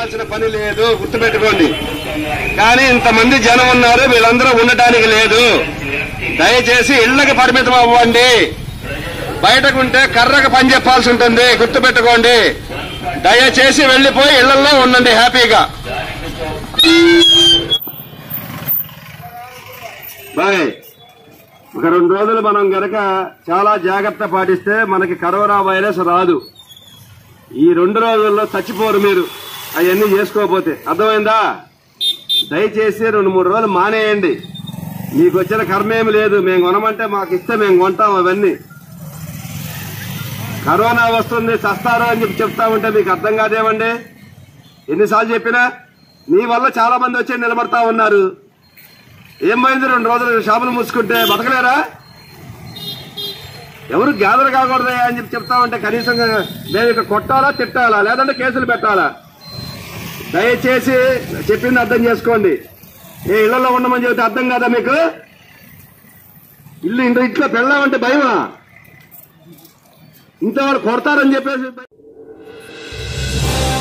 ఉండాల్సిన పని లేదు గుర్తుపెట్టుకోండి కానీ ఇంతమంది జనం ఉన్నారు వీళ్ళందరూ ఉండటానికి లేదు దయచేసి ఇళ్లకి పరిమితం అవ్వండి బయటకుంటే కర్రకు పని చెప్పాల్సి ఉంటుంది గుర్తుపెట్టుకోండి దయచేసి వెళ్లిపోయి ఇళ్లలో ఉండండి హ్యాపీగా బాయ్ ఒక రెండు రోజులు మనం గనక చాలా జాగ్రత్త పాటిస్తే మనకి కరోనా వైరస్ రాదు ఈ రెండు రోజుల్లో చచ్చిపోరు మీరు అవన్నీ చేసుకోకపోతే అర్థమైందా దయచేసి రెండు మూడు రోజులు మానేయండి మీకు వచ్చిన కర్మ ఏమి లేదు మేము కొనమంటే మాకు ఇస్తే మేము కొంటాం అవన్నీ కరోనా వస్తుంది చస్తారు అని చెప్పి చెప్తా ఉంటే మీకు అర్థం కాదేమండి ఎన్నిసార్లు చెప్పినా మీ వల్ల చాలా మంది వచ్చి నిలబడతా ఉన్నారు ఏం పోయింది రెండు రోజులు షాపులు మూసుకుంటే బతకలేరా ఎవరు గ్యాదర్ కాకూడదు అని చెప్పి చెప్తా ఉంటే కనీసం మేము ఇక కొట్టాలా తిట్టాలా లేదంటే కేసులు పెట్టాలా దయచేసి చెప్పింది అర్థం చేసుకోండి ఏ ఇళ్లలో ఉండమని చెబితే అర్థం కాదా మీకు ఇల్లు ఇంట్లో ఇంట్లో పెళ్ళామంటే భయమా ఇంట్లో వాళ్ళు కొడతారని చెప్పేసి